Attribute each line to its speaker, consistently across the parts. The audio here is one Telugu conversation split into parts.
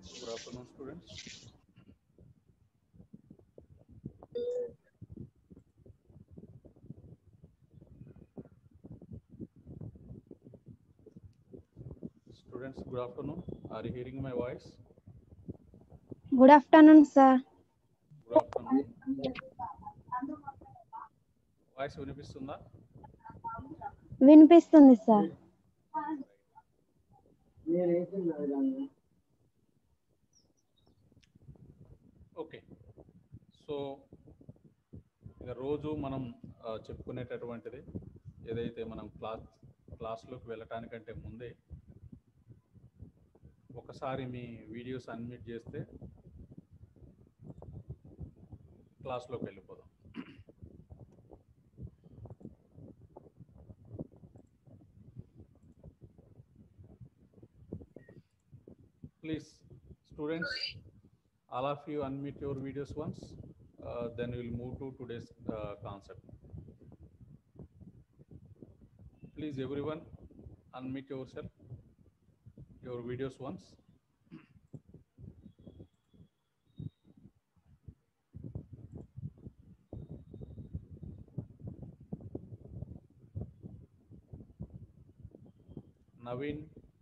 Speaker 1: Good afternoon, students. Students, good afternoon. Are you hearing my voice?
Speaker 2: Good afternoon sir
Speaker 1: Good afternoon. Voice వినిపిస్తుందా
Speaker 2: వినిపిస్తుంది సార్
Speaker 1: ఓకే సో ఇక రోజు మనం ఆ, చెప్పుకునేటటువంటిది ఏదైతే మనం క్లాస్ క్లాస్లోకి వెళ్ళటానికంటే ముందే ఒకసారి మీ వీడియోస్ అన్మ్యూట్ చేస్తే క్లాస్లోకి వెళ్ళిపోదాం please students all of you unmute your videos once uh, then we'll move to today's uh, concept please everyone unmute yourself your videos once naveen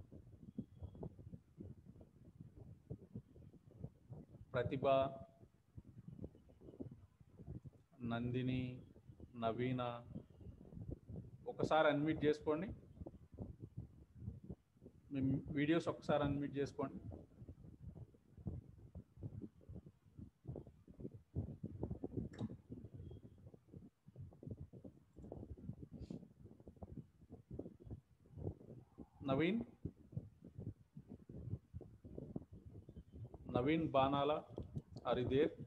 Speaker 1: ప్రతిభ నందిని నవీన ఒకసారి అన్మ్యూట్ చేసుకోండి మీ వీడియోస్ ఒకసారి అన్మ్యూట్ చేసుకోండి Naveen Naveen Banala are you there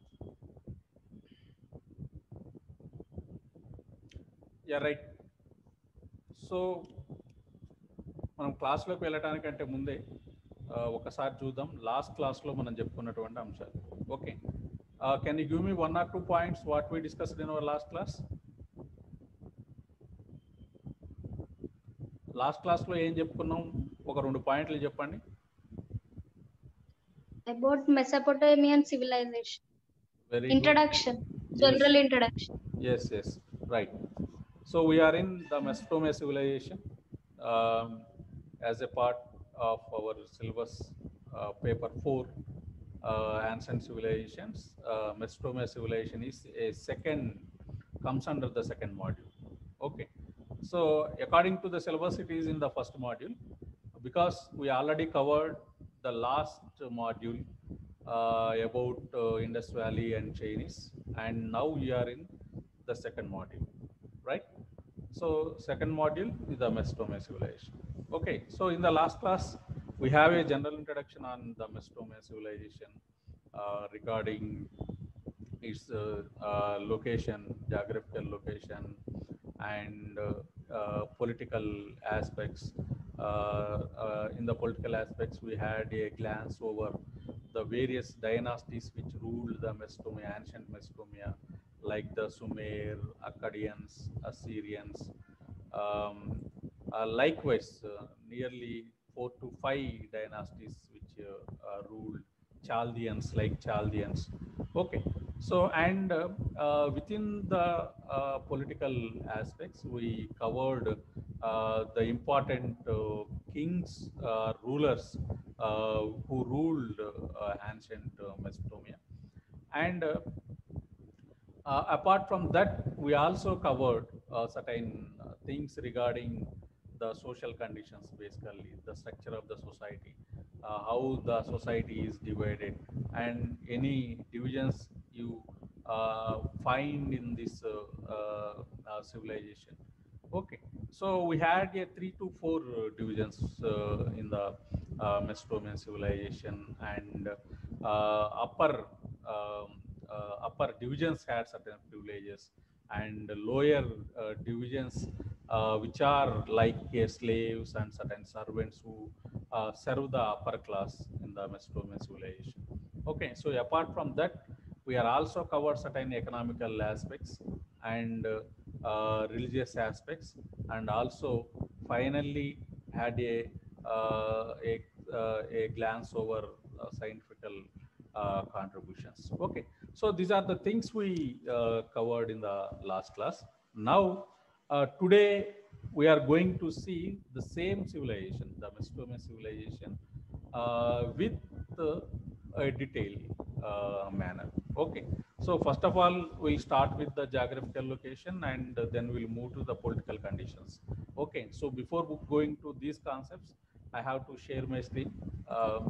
Speaker 1: ya right so మనం క్లాస్లోకి వెళ్ళటానికంటే ముందే ఆ, ఒకసారి చూద్దాం లాస్ట్ క్లాస్లో మనం చెప్పుకున్నటువంటి అంశాలు okay can you give me one or two points what we discussed in our last class last క్లాస్లో ఏం చెప్పుకున్నాం ఒక రెండు పాయింట్లు చెప్పండి
Speaker 3: about Mesopotamian civilization.
Speaker 1: Very
Speaker 3: Introduction, general introduction.
Speaker 1: Yes, yes, right. So we are in the Mesopotamia civilization um, as a part of our syllabus uh, paper four, uh, ancient civilizations. Uh, Mesopotamia civilization is a second, comes under the second module. Okay. So according to the syllabus, it is in the first module because we already covered the last module uh, about uh, Indus Valley and Chinese, and now we are in the second module, right? So second module is the Mesopotamia civilization. Okay, so in the last class, we have a general introduction on the Mesopotamia civilization uh, regarding its uh, uh, location, geographical location, and uh, uh, political aspects. Uh, uh, in the political aspects, we had a glance over the various dynasties which ruled the Mesopotamia, ancient Mesopotamia, like the Sumer, Akkadians, Assyrians. Um, uh, likewise, uh, nearly four to five dynasties which uh, uh, ruled Chaldeans, like Chaldeans. Okay, so and uh, uh, within the uh, political aspects, we covered uh, the important uh, kings, uh, rulers uh, who ruled uh, ancient uh, Mesopotamia. And uh, uh, apart from that, we also covered uh, certain uh, things regarding the social conditions, basically the structure of the society, uh, how the society is divided, and any divisions you uh, find in this uh, uh, uh, civilization. Okay, so we had a three to four uh, divisions uh, in the uh, Mesopotamian civilization, and uh, upper um, uh, upper divisions had certain privileges, and lower uh, divisions, uh, which are like uh, slaves and certain servants who uh, serve the upper class in the Mesopotamian civilization. Okay, so apart from that, we are also covered certain economical aspects and uh, uh, religious aspects, and also finally had a uh, a, uh, a glance over uh, scientific uh, contributions. Okay, so these are the things we uh, covered in the last class. Now, uh, today we are going to see the same civilization, the Mesopotamian civilization, uh, with uh, a detailed uh, manner. Okay, so first of all, we'll start with the geographical location and then we'll move to the political conditions. Okay, so before going to these concepts, I have to share my screen. Uh,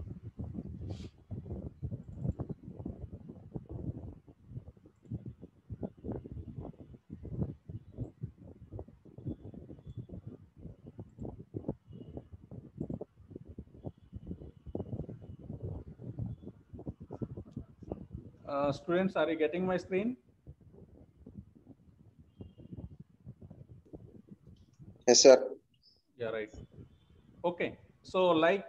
Speaker 1: uh, students, are you getting my screen?
Speaker 4: Yes, sir.
Speaker 1: Yeah, right. Okay, so like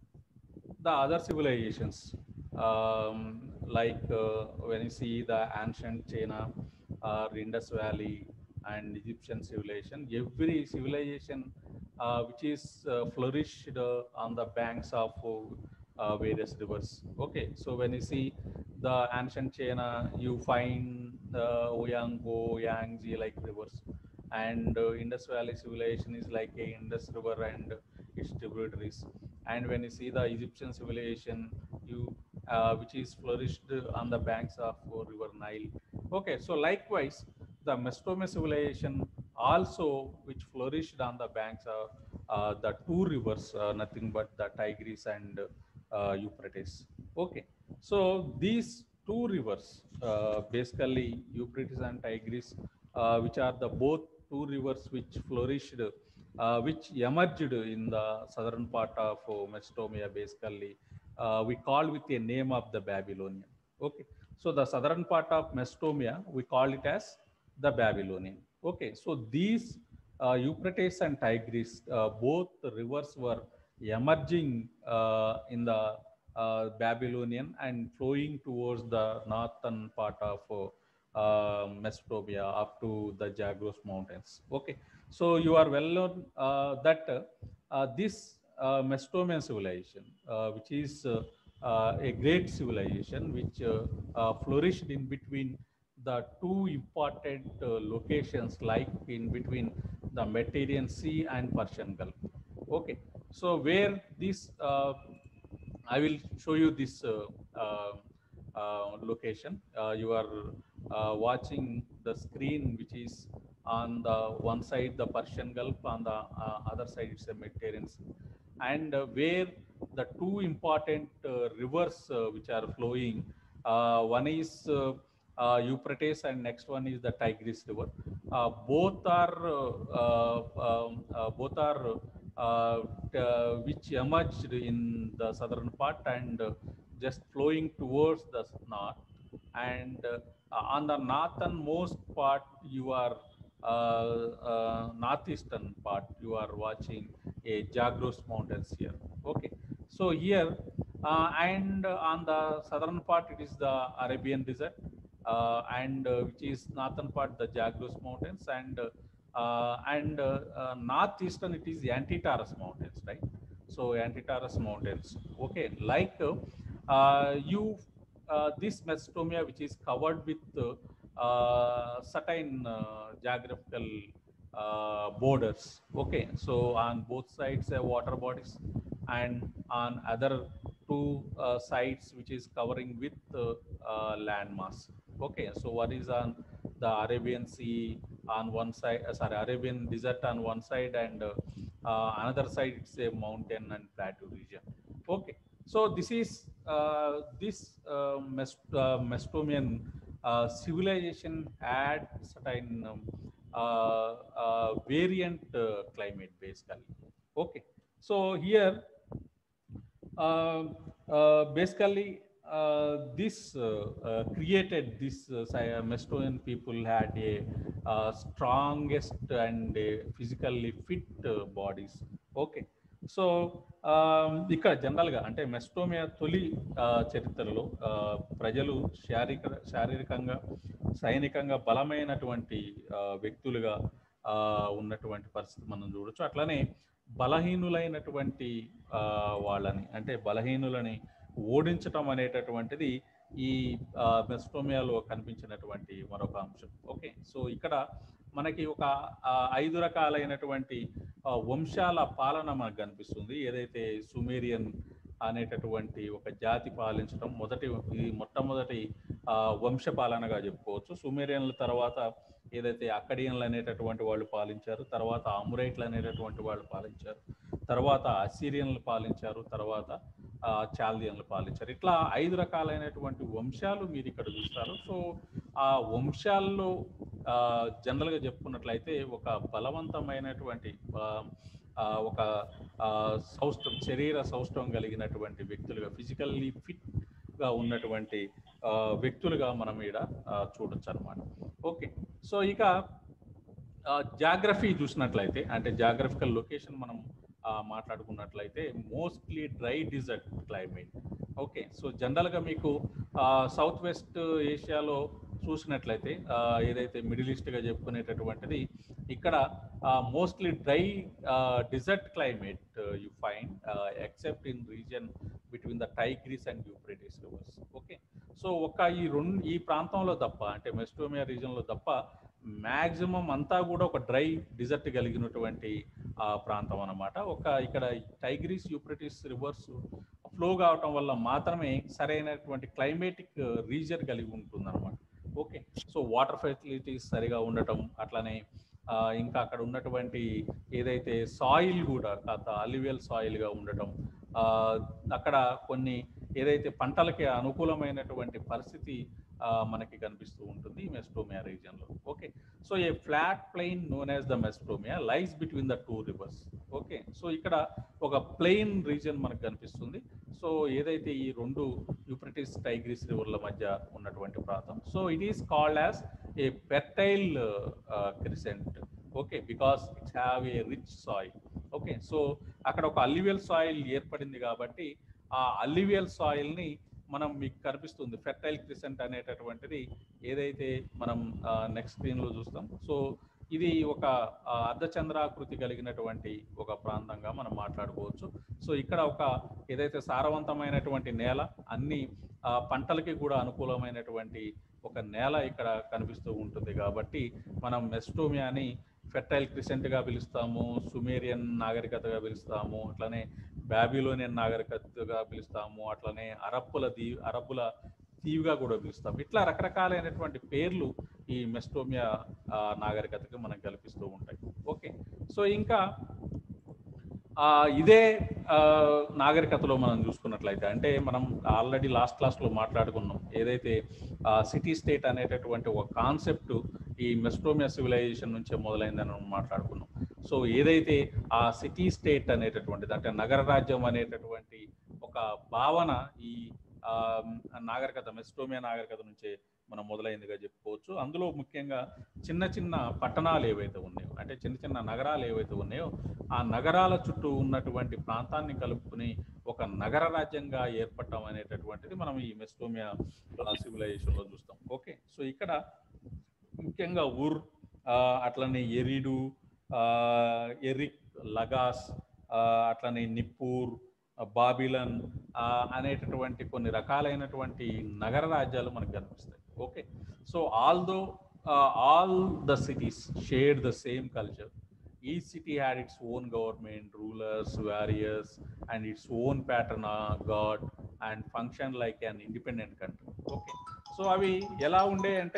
Speaker 1: the other civilizations, um, like uh, when you see the ancient China, uh, Indus Valley, and Egyptian civilization, every civilization uh, which is uh, flourished uh, on the banks of uh, various rivers. Okay, so when you see the ancient China, you find the Oyango, Yangtze like rivers and uh, Indus Valley civilization is like a Indus River and its tributaries. And when you see the Egyptian civilization, you uh, which is flourished on the banks of uh, River Nile. Okay, so likewise, the Mesopotamian civilization also which flourished on the banks of uh, the two rivers, uh, nothing but the Tigris and uh, Euphrates. Okay, so these two rivers, uh, basically Euphrates and Tigris, uh, which are the both two rivers which flourished, uh, which emerged in the southern part of uh, Mesopotamia, basically, uh, we call with a name of the Babylonian. Okay, so the southern part of Mesopotamia, we call it as the Babylonian. Okay, so these uh, Euphrates and Tigris, uh, both rivers were emerging uh, in the uh, Babylonian and flowing towards the northern part of uh, uh, Mesopotamia up to the Zagros Mountains. Okay, so you are well known uh, that uh, this uh, Mesopotamian civilization, uh, which is uh, uh, a great civilization which uh, uh, flourished in between the two important uh, locations like in between the Mediterranean Sea and Persian Gulf. Okay, so where this, uh, I will show you this uh, uh, uh, location. Uh, you are uh, watching the screen which is on the one side the Persian Gulf, on the uh, other side it's the Mediterranean Sea. And uh, where the two important uh, rivers uh, which are flowing, uh, one is uh, uh, Euphrates and next one is the Tigris River. Uh, both are uh, uh, um, uh, both are uh, t- uh, which emerged in the southern part and uh, just flowing towards the north. And uh, on the northernmost part, you are uh, uh, northeastern part, you are watching a Zagros Mountains here. Okay, so here uh, and uh, on the southern part, it is the Arabian Desert, uh, and uh, which is northern part the Zagros Mountains, and uh, uh, and uh, uh, northeastern it is the Antitaurus Mountains, right? So Antitaurus Mountains. Okay, like uh, uh, you, uh, this Mesopotamia, which is covered with uh, uh, certain uh, geographical uh, borders. Okay, so on both sides are water bodies, and on other two uh, sides, which is covering with uh, uh, land mass. Okay, so what is on the Arabian Sea on one side, uh, sorry, Arabian Desert on one side, and uh, uh, another side it's a mountain and plateau region. Okay, so this is uh, this uh, Mes- uh, Mesopotamian uh, civilization had certain um, uh, uh, variant uh, climate basically. Okay, so here uh, uh, basically uh, this uh, uh, created this uh, Cy- Mesopotamian people had a uh, strongest and a physically fit uh, bodies. Okay, so ఇక్కడ జనరల్గా అంటే మెస్టోమియా తొలి ఆ, చరిత్రలో ఆ, ప్రజలు శారీరక శారీరకంగా సైనికంగా బలమైనటువంటి ఆ, వ్యక్తులుగా ఆ, ఉన్నటువంటి పరిస్థితి మనం చూడొచ్చు అట్లానే బలహీనులైనటువంటి ఆ, వాళ్ళని అంటే బలహీనులని ఓడించటం అనేటటువంటిది ఈ మెస్టోమియాలో కనిపించినటువంటి మరొక అంశం ఓకే సో ఇక్కడ మనకి ఒక ఆ, ఐదు రకాలైనటువంటి ఆ, వంశాల పాలన మనకు కనిపిస్తుంది ఏదైతే సుమేరియన్ అనేటటువంటి ఒక జాతి పాలించడం మొదటి ఇది మొట్టమొదటి ఆ, వంశ పాలనగా చెప్పుకోవచ్చు సుమేరియన్ల తర్వాత ఏదైతే అక్కడియన్లు అనేటటువంటి వాళ్ళు పాలించారు తర్వాత అమురైట్లు అనేటటువంటి వాళ్ళు పాలించారు తర్వాత అసీరియన్లు పాలించారు తర్వాత ఆ, చాల్దియన్లు పాలించారు ఇట్లా ఐదు రకాలైనటువంటి వంశాలు మీరు ఇక్కడ చూస్తారు సో ఆ వంశాల్లో ఆ, జనరల్గా చెప్పుకున్నట్లయితే ఒక బలవంతమైనటువంటి ఆ, ఆ, ఒక ఆ, సౌష్ఠవం శరీర సౌష్ఠవం కలిగినటువంటి వ్యక్తులుగా ఫిజికల్లీ ఫిట్ గా ఉన్నటువంటి ఆ, వ్యక్తులుగా మనం ఇక్కడ చూడొచ్చు అనమాట ఓకే సో ఇక జాగ్రఫీ చూసినట్లయితే అంటే జాగ్రఫికల్ లొకేషన్ మనం ఆ, మాట్లాడుకున్నట్లయితే mostly dry desert climate okay so జనరల్గా మీకు సౌత్ వెస్ట్ ఏషియాలో చూసినట్లయితే ఆ, ఏదైతే మిడిల్ ఈస్ట్గా చెప్పుకునేటటువంటిది ఇక్కడ mostly dry desert climate you find except in region between the Tigris and Euphrates rivers okay so ఒక ఈ రెండు ఈ ప్రాంతంలో తప్ప అంటే మెస్టోమియా రీజన్లో తప్ప మ్యాక్సిమం అంతా కూడా ఒక డ్రై డిజర్ట్ కలిగినటువంటి ఆ ప్రాంతం అన్నమాట ఒక ఇక్కడ టైగ్రీస్ యూప్రిటిస్ రివర్స్ ఫ్లో కావటం వల్ల మాత్రమే సరైనటువంటి క్లైమేటిక్ రీజన్ కలిగి ఉంటుంది అనమాట ఓకే సో వాటర్ ఫెసిలిటీస్ సరిగా ఉండటం అట్లనే ఆ, ఇంకా అక్కడ ఉన్నటువంటి ఏదైతే సాయిల్ కూడా కాస్త అలివియల్ సాయిల్గా ఉండటం ఆ, అక్కడ కొన్ని ఏదైతే పంటలకి అనుకూలమైనటువంటి పరిస్థితి ఆ, మనకి కనిపిస్తూ ఉంటుంది ఈ మెస్టోమియా రీజియన్లో okay so a flat plain known as the Mesopotamia lies between the two rivers okay so ఇక్కడ ఒక ప్లెయిన్ రీజియన్ మనకు కనిపిస్తుంది సో ఏదైతే ఈ రెండు యూప్రిటిస్ టైగ్రిస్ రివర్ల మధ్య ఉన్నటువంటి ప్రాంతం so it is called as a fertile crescent okay because its have a rich soil okay so అక్కడ ఒక అల్లివియల్ సాయిల్ ఏర్పడింది కాబట్టి ఆ అల్లివియల్ సాయిల్ని మనం మీకు కనిపిస్తుంది ఫెర్టైల్ క్రిసెంట్ అనేటటువంటిది ఏదైతే మనం నెక్స్ట్ స్క్రీన్లో చూస్తాం సో ఇది ఒక ఆ, అర్ధచంద్రాకృతి కలిగినటువంటి ఒక ప్రాంతంగా మనం మాట్లాడుకోవచ్చు సో ఇక్కడ ఒక ఏదైతే సారవంతమైనటువంటి నేల అన్ని ఆ, పంటలకి కూడా అనుకూలమైనటువంటి ఒక నేల ఇక్కడ కనిపిస్తూ ఉంటుంది కాబట్టి మనం మెస్టోమియాని ఫెర్టైల్ క్రిసెంట్గా పిలుస్తాము సుమేరియన్ నాగరికతగా పిలుస్తాము అట్లనే బాబిలోనియన్ నాగరికతగా పిలుస్తాము అట్లనే అరబ్బుల దీ అరబ్బుల దీవిగా కూడా పిలుస్తాం ఇట్లా రకరకాలైనటువంటి పేర్లు ఈ మెస్టోమియా ఆ, నాగరికతకి మనకు కల్పిస్తూ ఉంటాయి ఓకే సో ఇంకా ఆ, ఇదే ఆ, నాగరికతలో మనం చూసుకున్నట్లయితే అంటే మనం ఆల్రెడీ లాస్ట్ క్లాస్లో మాట్లాడుకున్నాం ఏదైతే సిటీ స్టేట్ అనేటటువంటి ఒక కాన్సెప్ట్ ఈ మెస్టోమియా సివిలైజేషన్ నుంచే మొదలైందని మనం మాట్లాడుకున్నాం సో ఏదైతే ఆ సిటీ స్టేట్ అనేటటువంటిది అంటే నగర రాజ్యం అనేటటువంటి ఒక భావన ఈ ఆ, నాగరికత మెస్టోమియా నాగరికత నుంచే మనం మొదలైందిగా చెప్పుకోవచ్చు అందులో ముఖ్యంగా చిన్న చిన్న పట్టణాలు ఏవైతే ఉన్నాయో అంటే చిన్న చిన్న నగరాలు ఏవైతే ఉన్నాయో ఆ నగరాల చుట్టూ ఉన్నటువంటి ప్రాంతాన్ని కలుపుకుని ఒక నగర రాజ్యంగా ఏర్పడటం అనేటటువంటిది మనం ఈ మెస్టోమియా సివిలైజేషన్ లో చూస్తాం ఓకే సో ఇక్కడ ముఖ్యంగా ఉర్ ఆ, అట్లనే ఎరిడు ఆ, ఎరిక్ లగాస్ ఆ, అట్లనే నిప్పూర్ ఆ, బాబిలన్ ఆ, అనేటటువంటి కొన్ని రకాలైనటువంటి నగర రాజ్యాలు మనకు కనిపిస్తాయి okay so although all the cities share the same culture each city had its own government rulers warriors and its own pattern god and function like an independent country okay so అవి ఎలా ఉండే అంటే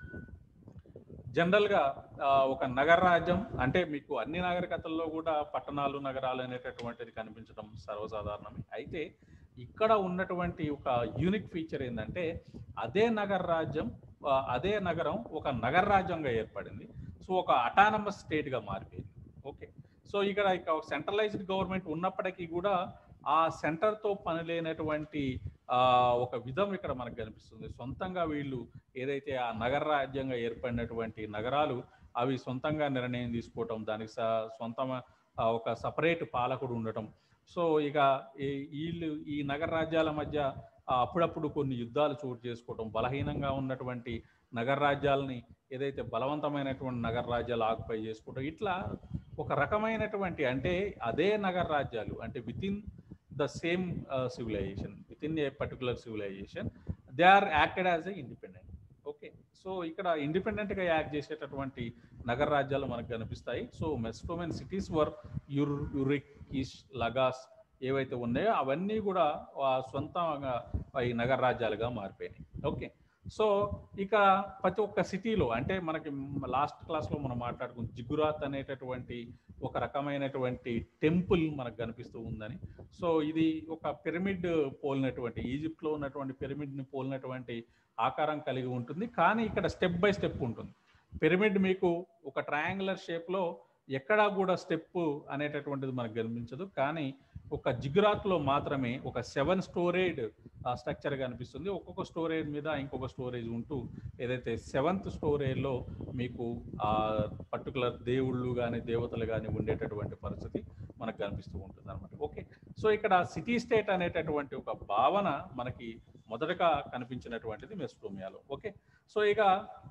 Speaker 1: జనరల్గా ఒక నగర రాజ్యం అంటే మీకు అన్ని నాగరికతల్లో కూడా పట్టణాలు నగరాలు అనేటటువంటిది కనిపించడం సర్వసాధారణమే అయితే ఇక్కడ ఉన్నటువంటి ఒక యూనిక్ ఫీచర్ ఏంటంటే అదే నగర రాజ్యం ఆ, అదే నగరం ఒక నగర రాజ్యంగా ఏర్పడింది సో ఒక అటానమస్ స్టేట్గా మారిపోయింది ఓకే సో ఇక్కడ ఇక ఒక సెంట్రలైజ్డ్ గవర్నమెంట్ ఉన్నప్పటికీ కూడా ఆ సెంటర్తో పని లేనటువంటి ఆ, ఒక విధం ఇక్కడ మనకు కనిపిస్తుంది సొంతంగా వీళ్ళు ఏదైతే ఆ నగర రాజ్యంగా ఏర్పడినటువంటి నగరాలు అవి సొంతంగా నిర్ణయం తీసుకోవటం దానికి స- సొంత ఒక సపరేట్ పాలకుడు ఉండటం సో ఇక ఈ- వీళ్ళు ఈ నగర రాజ్యాల మధ్య ఆ, అప్పుడప్పుడు కొన్ని యుద్ధాలు చోటు చేసుకోవటం బలహీనంగా ఉన్నటువంటి నగర రాజ్యాలని ఏదైతే బలవంతమైనటువంటి నగర రాజ్యాలు ఆక్యుపై చేసుకోవటం ఇట్లా ఒక రకమైనటువంటి అంటే అదే నగర రాజ్యాలు అంటే within the same civilization within a particular civilization they are acted as a independent okay so ఇక్కడ ఇండిపెండెంట్ గా యాక్ట్ చేసేటటువంటి నగర రాజ్యాలు మనకు కనిపిస్తాయి so Mesopotamian cities were Ur Uruk is Lagash ఏవైతే ఉన్నాయో అవన్నీ కూడా ఆ సొంతంగా ఈ నగర రాజ్యాలుగా మారిపోయినాయి ఓకే సో ఇక ప్రతి ఒక్క సిటీలో అంటే మనకి లాస్ట్ క్లాస్లో మనం మాట్లాడుకున్న జిగురాత్ అనేటటువంటి ఒక రకమైనటువంటి టెంపుల్ మనకు కనిపిస్తూ ఉందని సో ఇది ఒక పిరమిడ్ పోలినటువంటి ఈజిప్ట్లో ఉన్నటువంటి పిరమిడ్ని పోలినటువంటి ఆకారం కలిగి ఉంటుంది కానీ ఇక్కడ స్టెప్ బై స్టెప్ ఉంటుంది పిరమిడ్ మీకు ఒక ట్రయాంగులర్ షేప్లో ఎక్కడా కూడా స్టెప్ అనేటటువంటిది మనకు కనిపించదు కానీ ఒక జిగురాత్లో మాత్రమే ఒక సెవెన్ స్టోరేజ్ స్ట్రక్చర్ కనిపిస్తుంది ఒక్కొక్క స్టోరేజ్ మీద ఇంకొక స్టోరేజ్ ఉంటూ ఏదైతే సెవెంత్ స్టోరేజ్లో మీకు ఆ పర్టికులర్ దేవుళ్ళు కానీ దేవతలు కానీ ఉండేటటువంటి పరిస్థితి మనకు కనిపిస్తూ ఉంటుంది అనమాట ఓకే సో ఇక్కడ సిటీ స్టేట్ అనేటటువంటి ఒక భావన మనకి మొదటగా కనిపించినటువంటిది మెస్టోమియాలో ఓకే సో ఇక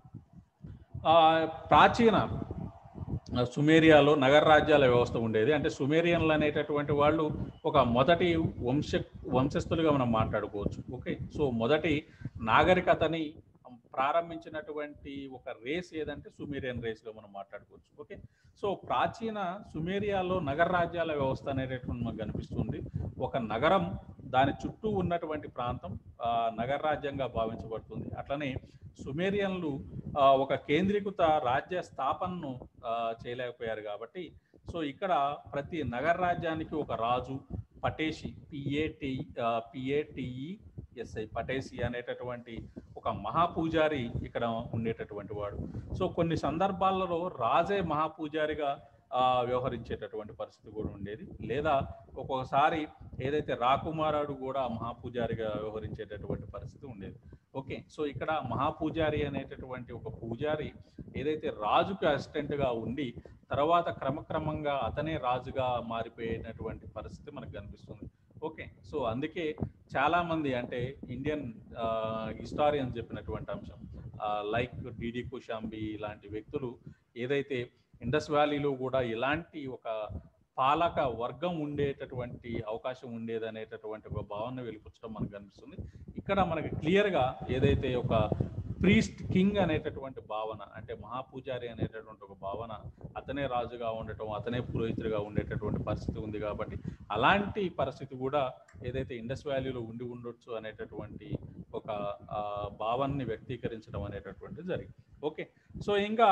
Speaker 1: ఆ, ప్రాచీన ఆ, సుమేరియాలో నగర రాజ్యాల వ్యవస్థ ఉండేది అంటే సుమేరియన్లు అనేటటువంటి వాళ్ళు ఒక మొదటి వంశ వంశస్థులుగా మనం మాట్లాడుకోవచ్చు ఓకే సో మొదటి నాగరికతని ప్రారంభించినటువంటి ఒక రేస్ ఏదంటే సుమేరియన్ రేస్గా మనం మాట్లాడుకోవచ్చు ఓకే సో ప్రాచీన సుమేరియాలో నగర రాజ్యాల వ్యవస్థ అనేటటువంటి మనకు కనిపిస్తుంది ఒక నగరం దాని చుట్టూ ఉన్నటువంటి ప్రాంతం ఆ, నగర రాజ్యంగా భావించబడుతుంది అట్లనే సుమేరియన్లు ఆ, ఒక కేంద్రీకృత రాజ్య స్థాపనను ఆ, చేయలేకపోయారు కాబట్టి సో ఇక్కడ ప్రతి నగర రాజ్యానికి ఒక రాజు పటేషి పిఏటి పిఏటిఈ ఎస్ఐ పటేసి అనేటటువంటి ఒక మహాపూజారి ఇక్కడ ఉండేటటువంటి వాడు సో కొన్ని సందర్భాలలో రాజే మహాపూజారిగా ఆ, వ్యవహరించేటటువంటి పరిస్థితి కూడా ఉండేది లేదా ఒక్కొక్కసారి ఏదైతే రాకుమారుడు కూడా మహాపూజారిగా వ్యవహరించేటటువంటి పరిస్థితి ఉండేది ఓకే సో ఇక్కడ మహాపూజారి అనేటటువంటి ఒక పూజారి ఏదైతే రాజుకి assistant గా ఉండి తర్వాత క్రమక్రమంగా అతనే రాజుగా మారిపోయేటటువంటి పరిస్థితి మనకు కనిపిస్తుంది ఓకే సో అందుకే చాలా మంది అంటే ఇండియన్ హిస్టారియన్స్ చెప్పినటువంటి అంశం లైక్ డిడి కుషాంబి ఇలాంటి వ్యక్తులు ఏదైతే ఇండస్ వ్యాలీలో కూడా ఇలాంటి ఒక పాలక వర్గం ఉండేటటువంటి అవకాశం ఉండేది అనేటటువంటి ఒక భావన వెలిపుచ్చడం మనకు కనిపిస్తుంది ఇక్కడ మనకి క్లియర్గా ఏదైతే ఒక ప్రీస్ట్ కింగ్ అనేటటువంటి భావన అంటే మహాపూజారి అనేటటువంటి ఒక భావన అతనే రాజుగా ఉండటం అతనే పురోహితుడిగా ఉండేటటువంటి పరిస్థితి ఉంది కాబట్టి అలాంటి పరిస్థితి కూడా ఏదైతే ఇండస్ వ్యాలీలో ఉండి ఉండొచ్చు అనేటటువంటి ఒక ఆ, భావాన్ని వ్యక్తీకరించడం అనేటటువంటి జరిగింది ఓకే సో ఇంకా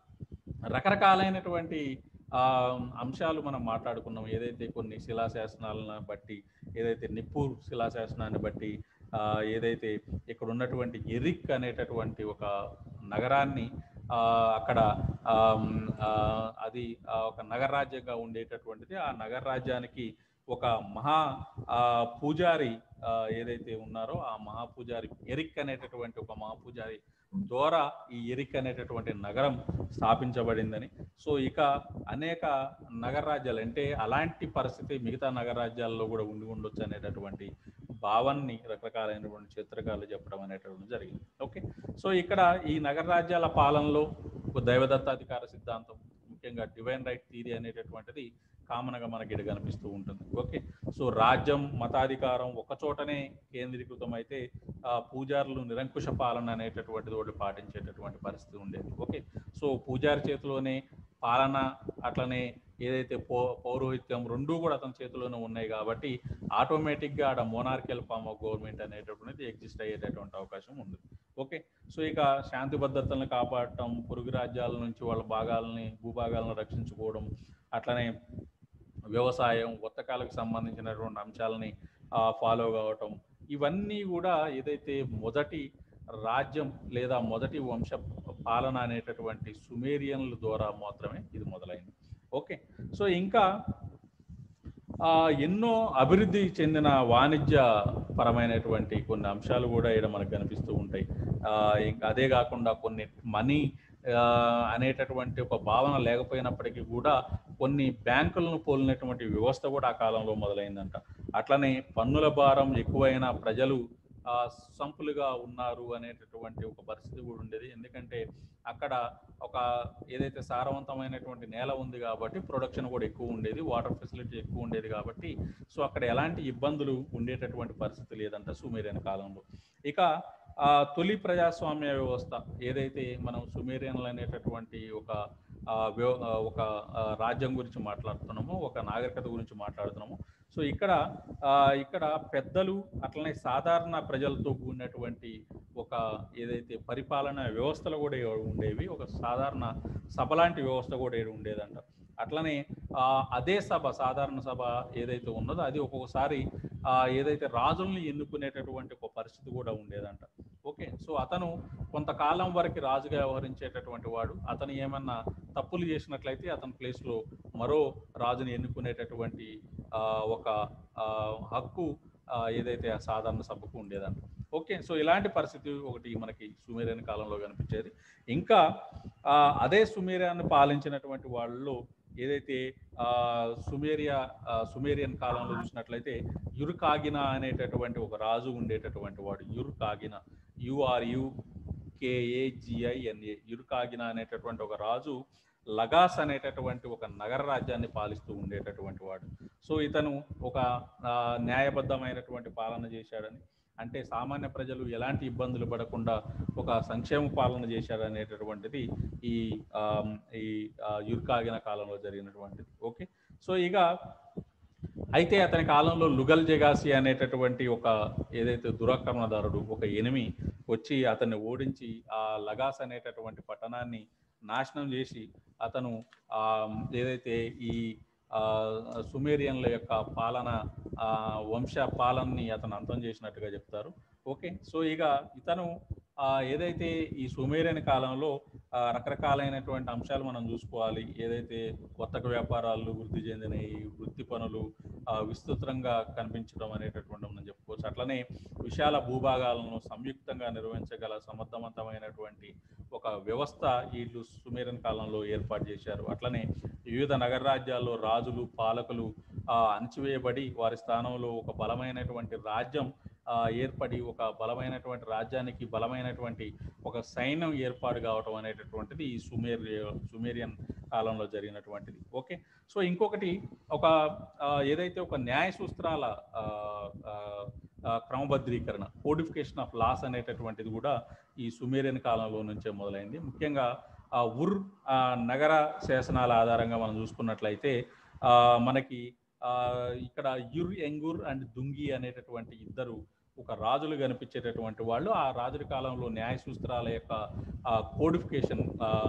Speaker 1: రకరకాలైనటువంటి ఆ, అంశాలు మనం మాట్లాడుకున్నాం ఏదైతే కొన్ని శిలాశాసనాలను బట్టి ఏదైతే నిప్పూర్ శిలాశాసనాన్ని బట్టి ఆ, ఏదైతే ఇక్కడ ఉన్నటువంటి ఎరిక్ అనేటటువంటి ఒక నగరాన్ని ఆ, అక్కడ ఆమ్, ఆ, అది ఆ, ఒక నగరరాజ్యంగా ఉండేటటువంటిది ఆ నగరరాజ్యానికి ఒక మహా ఆ, పూజారి ఆ, ఏదైతే ఉన్నారో ఆ మహాపూజారి ఎరిక్ అనేటటువంటి ఒక మహాపూజారి ద్వారా ఈ ఎరిక్ అనేటటువంటి నగరం స్థాపించబడిందని సో ఇక అనేక నగరరాజ్యాలు అంటే అలాంటి పరిస్థితి మిగతా నగరరాజ్యాల్లో కూడా ఉండి ఉండొచ్చు అనేటటువంటి భావాన్ని రకరకాలైనటువంటి చిత్రకాలు చెప్పడం అనేటటువంటి జరిగింది ఓకే సో ఇక్కడ ఈ నగర రాజ్యాల పాలనలో ఒక దైవదత్తాధికార సిద్ధాంతం ముఖ్యంగా డివైన్ రైట్ థీరీ అనేటటువంటిది కామన్గా మనకి ఇక్కడ కనిపిస్తూ ఉంటుంది ఓకే సో రాజ్యం మతాధికారం ఒక చోటనే కేంద్రీకృతం అయితే ఆ, పూజారులు నిరంకుశ పాలన అనేటటువంటిది ఒకటి పాటించేటటువంటి పరిస్థితి ఉండేది ఓకే సో పూజారి చేతిలోనే పాలన అట్లనే ఏదైతే పౌ పౌరోహిత్యం రెండూ కూడా అతని చేతిలోనే ఉన్నాయి కాబట్టి ఆటోమేటిక్గా ఆడ మోనార్కియల్ ఫామ్ ఆఫ్ గవర్నమెంట్ అనేటటువంటిది ఎగ్జిస్ట్ అయ్యేటటువంటి అవకాశం ఉంది ఓకే సో ఇక శాంతి భద్రతలను కాపాడటం పొరుగు రాజ్యాల నుంచి వాళ్ళ భాగాలని భూభాగాలను రక్షించుకోవడం అట్లనే వ్యవసాయం వర్తకాలకు సంబంధించినటువంటి అంశాలని ఫాలో కావటం ఇవన్నీ కూడా ఏదైతే మొదటి రాజ్యం లేదా మొదటి వంశ పాలన అనేటటువంటి సుమేరియన్ల ద్వారా మాత్రమే ఇది మొదలైంది ఓకే సో ఇంకా ఆ, ఎన్నో అభివృద్ధి చెందిన వాణిజ్య పరమైనటువంటి కొన్ని అంశాలు కూడా ఇక్కడ మనకు కనిపిస్తూ ఉంటాయి ఆ, ఇంకా అదే కాకుండా కొన్ని మనీ అనేటటువంటి ఒక భావన లేకపోయినప్పటికీ కూడా కొన్ని బ్యాంకులను పోలినటువంటి వ్యవస్థ కూడా ఆ కాలంలో మొదలైందంట అట్లనే పన్నుల భారం ఎక్కువైన ప్రజలు ఆ, సంపులుగా ఉన్నారు అనేటటువంటి ఒక పరిస్థితి కూడా ఉండేది ఎందుకంటే అక్కడ ఒక ఏదైతే సారవంతమైనటువంటి నేల ఉంది కాబట్టి ప్రొడక్షన్ కూడా ఎక్కువ ఉండేది వాటర్ ఫెసిలిటీ ఎక్కువ ఉండేది కాబట్టి సో అక్కడ ఎలాంటి ఇబ్బందులు ఉండేటటువంటి పరిస్థితి లేదంట సుమేరియన్ కాలంలో ఇక ఆ తొలి ప్రజాస్వామ్య వ్యవస్థ ఏదైతే మనం సుమేరియన్లు అనేటటువంటి ఒక ఆ, వ్యవ ఆ, ఒక ఆ, రాజ్యం గురించి మాట్లాడుతున్నామో ఒక నాగరికత గురించి మాట్లాడుతున్నామో సో ఇక్కడ ఆ, ఇక్కడ పెద్దలు అట్లనే సాధారణ ప్రజలతో కూడినటువంటి ఒక ఏదైతే పరిపాలన వ్యవస్థలు కూడా ఉండేవి ఒక సాధారణ సభ లాంటి వ్యవస్థ కూడా ఈడ ఉండేదంట అట్లనే ఆ, అదే సభ సాధారణ సభ ఏదైతే ఉన్నదో అది ఒక్కొక్కసారి ఆ, ఏదైతే రాజుల్ని ఎన్నుకునేటటువంటి ఒక పరిస్థితి కూడా ఉండేదంట ఓకే సో అతను కొంతకాలం వరకు రాజుగా వ్యవహరించేటటువంటి వాడు అతను ఏమన్నా తప్పులు చేసినట్లయితే అతని ప్లేస్లో మరో రాజుని ఎన్నుకునేటటువంటి ఆ, ఒక ఆ, హక్కు ఆ, ఏదైతే ఆ సాధారణ సభకు ఉండేదంట ఓకే సో ఇలాంటి పరిస్థితి ఒకటి మనకి సుమేరియన్ కాలంలో కనిపించేది ఇంకా ఆ, అదే సుమేరియాన్ని పాలించినటువంటి వాళ్ళలో ఏదైతే ఆ, సుమేరియా ఆ, సుమేరియన్ కాలంలో చూసినట్లయితే యురుకాగిన అనేటటువంటి ఒక రాజు ఉండేటటువంటి వాడు యురుకాగిన యుఆర్యు కేఏజిఐఎన్ఏ యురుకాగిన అనేటటువంటి ఒక రాజు లగాస్ అనేటటువంటి ఒక నగర రాజ్యాన్ని పాలిస్తూ ఉండేటటువంటి వాడు సో ఇతను ఒక ఆ, న్యాయబద్ధమైనటువంటి పాలన చేశాడని అంటే సామాన్య ప్రజలు ఎలాంటి ఇబ్బందులు పడకుండా ఒక సంక్షేమ పాలన చేశాడనేటటువంటిది ఈ ఆ, ఈ ఆ, యుర్కాగిన కాలంలో జరిగినటువంటిది ఓకే సో ఇక అయితే అతని కాలంలో లుగల్ జగాసి అనేటటువంటి ఒక ఏదైతే దురాక్రమణదారుడు ఒక ఎనిమి వచ్చి అతన్ని ఓడించి ఆ లగాస్ అనేటటువంటి పట్టణాన్ని నాశనం చేసి అతను ఆ ఏదైతే ఈ ఆ, సుమేరియన్ల యొక్క పాలన ఆ, వంశ పాలనని అతను అంతం చేసినట్టుగా చెప్తారు ఓకే సో ఇక ఇతను ఆ, ఏదైతే ఈ సుమేరియన్ కాలంలో ఆ, రకరకాలైనటువంటి అంశాలు మనం చూసుకోవాలి ఏదైతే వర్తక వ్యాపారాలు వృద్ధి చెందినవి వృత్తి పనులు ఆ, విస్తృతంగా కనిపించడం అనేటటువంటి మనం చెప్పుకోవచ్చు అట్లనే విశాల భూభాగాలను సంయుక్తంగా నిర్వహించగల సమర్థవంతమైనటువంటి ఒక వ్యవస్థ వీళ్ళు సుమేరియన్ కాలంలో ఏర్పాటు చేశారు అట్లనే వివిధ నగర రాజ్యాల్లో రాజులు పాలకులు ఆ, అణచివేయబడి వారి స్థానంలో ఒక బలమైనటువంటి రాజ్యం ఆ, ఏర్పడి ఒక బలమైనటువంటి రాజ్యానికి బలమైనటువంటి ఒక సైన్యం ఏర్పాటు కావటం అనేటటువంటిది ఈ సుమేర్ సుమేరియన్ కాలంలో జరిగినటువంటిది ఓకే సో ఇంకొకటి ఒక ఆ, ఏదైతే ఒక న్యాయ సూత్రాల ఆ, ఆ, ఆ, క్రమబద్ధీకరణ కోడిఫికేషన్ ఆఫ్ లాస్ అనేటటువంటిది కూడా ఈ సుమేరియన్ కాలంలో నుంచే మొదలైంది ముఖ్యంగా ఆ ఉర్ ఆ, నగర శాసనాల ఆధారంగా మనం చూసుకున్నట్లయితే ఆ, మనకి ఆ, ఇక్కడ యుర్ ఎంగుర్ అండ్ దుంగి అనేటటువంటి ఇద్దరు ఒక రాజులు కనిపించేటటువంటి వాళ్ళు ఆ రాజుల కాలంలో న్యాయ సూత్రాల యొక్క కోడిఫికేషన్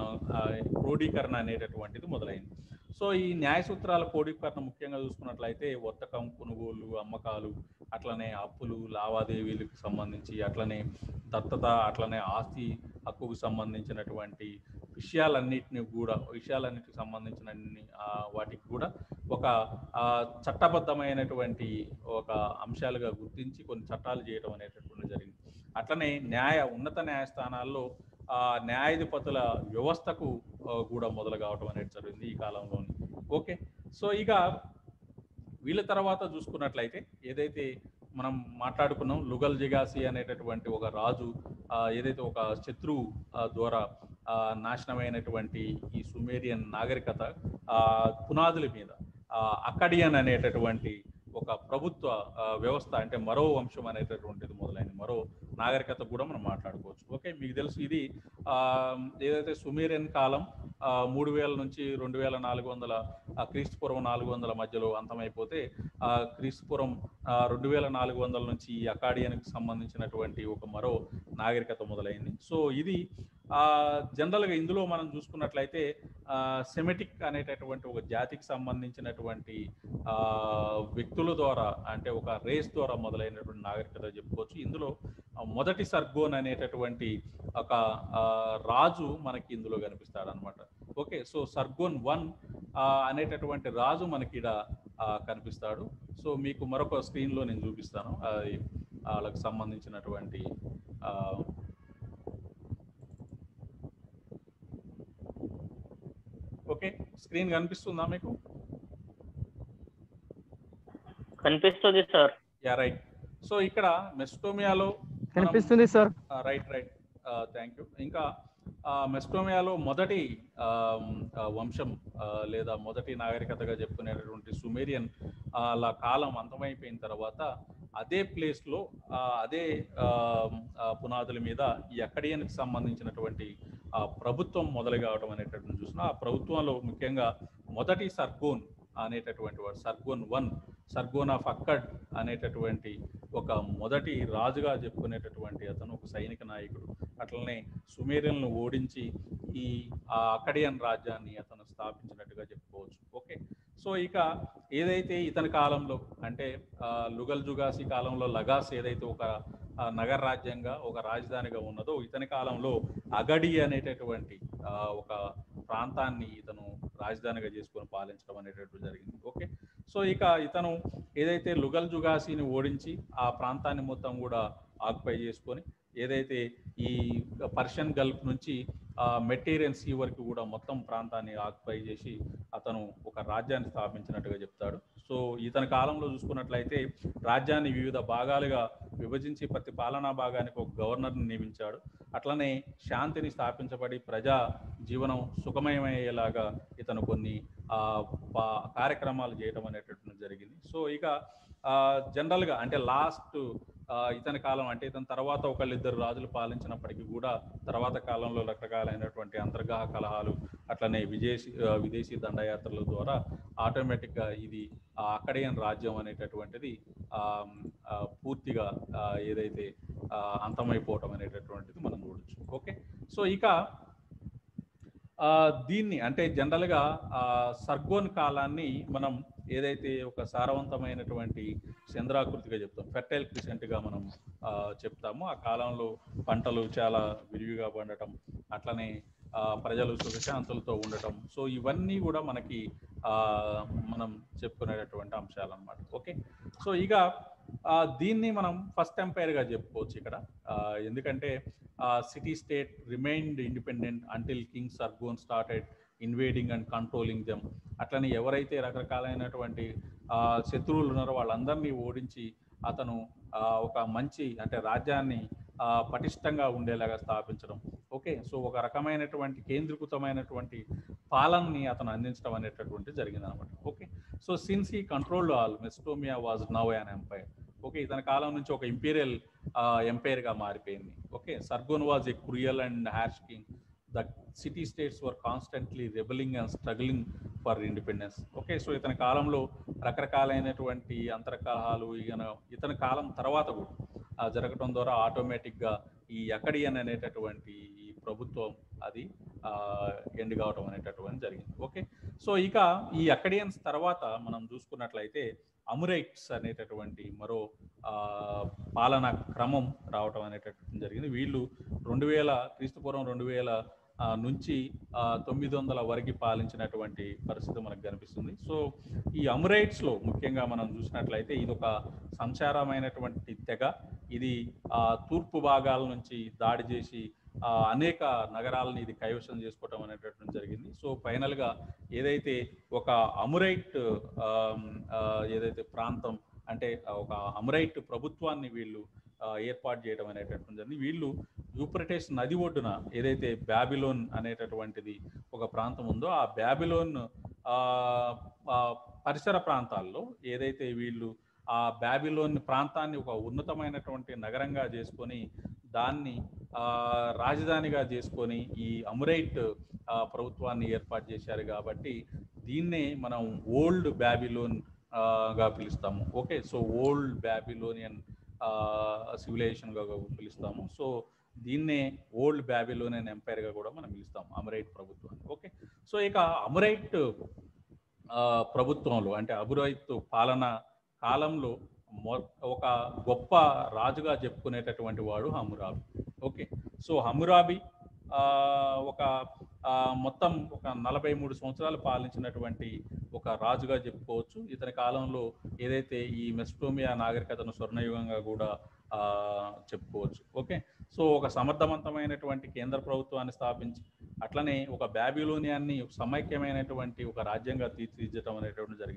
Speaker 1: క్రోడీకరణ అనేటటువంటిది మొదలైంది సో ఈ న్యాయ సూత్రాల కోడీకరణ ముఖ్యంగా చూసుకున్నట్లయితే వర్తకం కొనుగోలు అమ్మకాలు అట్లనే అప్పులు లావాదేవీలకు సంబంధించి అట్లనే దత్తత అట్లనే ఆస్తి హక్కుకు సంబంధించినటువంటి విషయాలన్నిటిని కూడా విషయాలన్నిటికి సంబంధించిన అన్ని, ఆ, వాటికి కూడా ఒక ఆ, చట్టబద్ధమైనటువంటి ఒక అంశాలుగా గుర్తించి కొన్ని చట్టాలు చేయడం అనేటటువంటి జరిగింది అట్లనే న్యాయ ఉన్నత న్యాయస్థానాల్లో ఆ న్యాయాధిపతుల వ్యవస్థకు ఆ, కూడా మొదలు కావడం అనేది జరిగింది ఈ కాలంలోని ఓకే సో ఇక వీళ్ళ తర్వాత చూసుకున్నట్లయితే ఏదైతే మనం మాట్లాడుకున్నాం లుగల్ జిగాసి అనేటటువంటి ఒక రాజు ఆ, ఏదైతే ఒక శత్రువు ఆ, ద్వారా ఆ, నాశనమైనటువంటి ఈ సుమేరియన్ నాగరికత ఆ, పునాదుల మీద ఆ, అక్కడియన్ అనేటటువంటి ఒక ప్రభుత్వ ఆ, వ్యవస్థ అంటే మరో వంశం అనేటటువంటిది మొదలైంది మరో నాగరికత కూడా మనం మాట్లాడుకోవచ్చు ఓకే మీకు తెలుసు ఇది ఆ, ఏదైతే సుమేరియన్ కాలం ఆ, మూడు వేల నుంచి రెండు వేల నాలుగు వందల ఆ, క్రీస్తుపూర్వం నాలుగు వందల మధ్యలో అంతమైపోతే ఆ, క్రీస్తుపూర్వం ఆ, రెండు వేల నాలుగు వందల నుంచి ఈ అకాడియన్కి సంబంధించినటువంటి ఒక మరో నాగరికత మొదలైంది సో ఇది ఆ, జనరల్గా ఇందులో మనం చూసుకున్నట్లయితే ఆ, సెమెటిక్ అనేటటువంటి ఒక జాతికి సంబంధించినటువంటి ఆ, వ్యక్తుల ద్వారా అంటే ఒక రేస్ ద్వారా మొదలైనటువంటి నాగరికత చెప్పుకోవచ్చు ఇందులో ఆ, మొదటి సర్గోన్ అనేటటువంటి ఒక ఆ, రాజు మనకి ఇందులో కనిపిస్తాడు అనమాట ఓకే సో సర్గోన్ వన్ అనేటటువంటి రాజు మనకి ఈడ ఆ, కనిపిస్తాడు సో మీకు మరొక స్క్రీన్లో నేను చూపిస్తాను అది వాళ్ళకి సంబంధించినటువంటి ఆ, ఓకే స్క్రీన్ కనిపిస్తుందా మీకు
Speaker 4: కనిపిస్తుంది సార్
Speaker 1: యా రైట్ సో ఇక్కడ మెస్టోమియాలో
Speaker 4: కనిపిస్తుంది sir
Speaker 1: right right thank you ఇంకా ఆ, మెస్టోమియాలో మొదటి ఆమ్, ఆ, వంశం ఆ, లేదా మొదటి నాగరికతగా చెప్పుకునేటటువంటి సుమేరియన్ అలా కాలం అంతమైపోయిన తర్వాత అదే ప్లేస్లో అదే ఆమ్, ఆ, పునాదుల మీద ఈ అక్కడియన్కి సంబంధించినటువంటి ఆ ప్రభుత్వం మొదలు కావడం అనేటటువంటి చూసిన ఆ ప్రభుత్వంలో ముఖ్యంగా మొదటి సర్గోన్ అనేటటువంటి వాడు Sargon one Sargon of Akkad అనేటటువంటి ఒక మొదటి రాజుగా చెప్పుకునేటటువంటి అతను ఒక సైనిక నాయకుడు అట్లనే సుమేరియన్లను ఓడించి ఈ ఆ అక్కడియన్ రాజ్యాన్ని అతను స్థాపించినట్టుగా చెప్పుకోవచ్చు ఓకే సో ఇక ఏదైతే ఇతని కాలంలో అంటే ఆ, లుగల్ జుగాసి కాలంలో లగాస్ ఏదైతే ఒక ఆ, నగర రాజ్యంగా ఒక రాజధానిగా ఉన్నదో ఇతని కాలంలో అగడి అనేటటువంటి ఆ, ఒక ప్రాంతాన్ని ఇతను రాజధానిగా చేసుకొని పాలించడం అనేటటువంటి జరిగింది ఓకే సో ఇక ఇతను ఏదైతే లుగల్ జుగాసిని ఓడించి ఆ ప్రాంతాన్ని మొత్తం కూడా ఆక్యుపై చేసుకొని ఏదైతే ఈ పర్షియన్ గల్ఫ్ నుంచి మెటీరియన్ సీ వరకు కూడా మొత్తం ప్రాంతాన్ని ఆక్యుపై చేసి అతను ఒక రాజ్యాన్ని స్థాపించినట్టుగా చెప్తాడు సో ఇతని కాలంలో చూసుకున్నట్లయితే రాజ్యాన్ని వివిధ భాగాలుగా విభజించి ప్రతి పాలనా భాగానికి ఒక గవర్నర్ని నియమించాడు అట్లనే శాంతిని స్థాపించబడి ప్రజా జీవనం సుఖమయమయ్యేలాగా ఇతను కొన్ని ఆ, పా- కార్యక్రమాలు చేయడం అనేటటువంటి జరిగింది సో ఇక ఆ, జనరల్గా అంటే లాస్ట్ ఆ, ఇతని కాలం అంటే ఇతని తర్వాత ఒకళ్ళిద్దరు రాజులు పాలించినప్పటికీ కూడా తర్వాత కాలంలో రకరకాలైనటువంటి అంతర్గాహ కలహాలు అట్లనే విదేశీ ఆ, విదేశీ దండయాత్రల ద్వారా ఆటోమేటిక్గా ఇది ఆ అక్కడియన్ రాజ్యం అనేటటువంటిది ఆ, ఆ, పూర్తిగా ఆ, ఏదైతే ఆ, అంతమైపోవటం అనేటటువంటిది మనం చూడొచ్చు ఓకే సో ఇక ఆ, దీన్ని అంటే జనరల్గా ఆ, సర్గోన్ కాలాన్ని మనం ఏదైతే ఒక సారవంతమైనటువంటి చంద్రాకృతిగా చెప్తాం ఫెర్టైల్ క్రిసెంట్గా మనం ఆ, చెప్తాము ఆ కాలంలో పంటలు చాలా విరివిగా పండటం అట్లనే ఆ, ప్రజలు సుఖశాంతులతో ఉండటం సో ఇవన్నీ కూడా మనకి ఆ, మనం చెప్పుకునేటటువంటి అంశాలు అన్నమాట ఓకే సో ఇక ఆ, దీన్ని మనం ఫస్ట్ ఎంపైర్గా చెప్పుకోవచ్చు ఇక్కడ ఆ, ఎందుకంటే city state remained independent until king Sargon started invading and controlling them అట్లనే ఎవరైతే రకరకాలైనటువంటి ఆ, శత్రువులు ఉన్నారో వాళ్ళందరినీ ఓడించి అతను ఆ, ఒక మంచి అంటే రాజ్యాన్ని ఆ, పటిష్టంగా ఉండేలాగా స్థాపించడం ఓకే సో ఒక రకమైనటువంటి కేంద్రీకృతమైనటువంటి పాలనని అతను అందించడం అనేటటువంటి జరిగింది అనమాట okay so since he control all Mesopotamia was now an empire okay ఇతని కాలం నుంచి ఒక ఇంపీరియల్ ఎంపైర్గా మారిపోయింది okay Sargon was a cruel and harsh king the city states were constantly rebelling and struggling for independence okay so ఇతని కాలంలో రకరకాలైనటువంటి అంతర్కలహాలు ఇతను ఇతని కాలం తర్వాత కూడా ఆ, జరగటం ద్వారా ఆటోమేటిక్గా ఈ అకడియన్ అనేటటువంటి ఈ ప్రభుత్వం అది ఎండ్ కావటం అనేటటువంటి జరిగింది ఓకే సో ఇక ఈ అకడియన్స్ తర్వాత మనం చూసుకున్నట్లయితే అమురైట్స్ అనేటటువంటి మరో ఆ, పాలనా క్రమం రావటం అనేటటువంటి జరిగింది వీళ్ళు రెండు వేల క్రీస్తుపూర్వం రెండు వేల ఆ, నుంచి ఆ, తొమ్మిది వందల వరకు పాలించినటువంటి పరిస్థితి మనకు కనిపిస్తుంది సో ఈ అమురైట్స్లో ముఖ్యంగా మనం చూసినట్లయితే ఇది ఒక సంచారమైనటువంటి తెగ ఇది ఆ, తూర్పు భాగాల నుంచి దాడి చేసి ఆ, అనేక నగరాలను ఇది కైవసం చేసుకోవటం అనేటటువంటి జరిగింది సో ఫైనల్గా ఏదైతే ఒక అమురైట్ ఆమ్, ఆ, ఏదైతే ప్రాంతం అంటే ఒక అమురైట్ ప్రభుత్వాన్ని వీళ్ళు ఆ, ఏర్పాటు చేయడం అనేటటువంటి జరిగింది వీళ్ళు యూప్రటేస్ నది ఒడ్డున ఏదైతే బ్యాబిలోన్ అనేటటువంటిది ఒక ప్రాంతం ఉందో ఆ బ్యాబిలోన్ ఆ, ఆ, పరిసర ప్రాంతాల్లో ఏదైతే వీళ్ళు ఆ బ్యాబిలోన్ ప్రాంతాన్ని ఒక ఉన్నతమైనటువంటి నగరంగా చేసుకొని దాన్ని ఆ, రాజధానిగా చేసుకొని ఈ అమురైట్ ఆ, ప్రభుత్వాన్ని ఏర్పాటు చేశారు కాబట్టి దీన్నే మనం ఓల్డ్ బ్యాబిలోన్ ఆ, గా పిలుస్తాము ఓకే సో ఓల్డ్ బ్యాబిలోనియన్ సివిలైజేషన్గా పిలుస్తాము సో దీన్నే ఓల్డ్ బ్యాబిలోనియన్ ఎంపైర్గా కూడా మనం పిలుస్తాం అమరైట్ ప్రభుత్వాన్ని ఓకే సో ఇక అమరైట్ ఆ, ప్రభుత్వంలో అంటే అబురైత్ పాలన కాలంలో మొ- ఒక గొప్ప రాజుగా చెప్పుకునేటటువంటి వాడు హమురాబి ఓకే సో హమురాబి ఆ, ఒక ఆ, మొత్తం ఒక నలభై మూడు సంవత్సరాలు పాలించినటువంటి ఒక రాజుగా చెప్పుకోవచ్చు ఇతని కాలంలో ఏదైతే ఈ మెస్టోమియా నాగరికతను స్వర్ణయుగంగా కూడా ఆ, చెప్పుకోవచ్చు ఓకే సో ఒక సమర్థవంతమైనటువంటి కేంద్ర ప్రభుత్వాన్ని స్థాపించి అట్లనే ఒక బ్యాబిలోనియాన్ని సమైక్యమైనటువంటి ఒక రాజ్యంగా తీర్చిదిద్దటం అనేటువంటి జరిగింది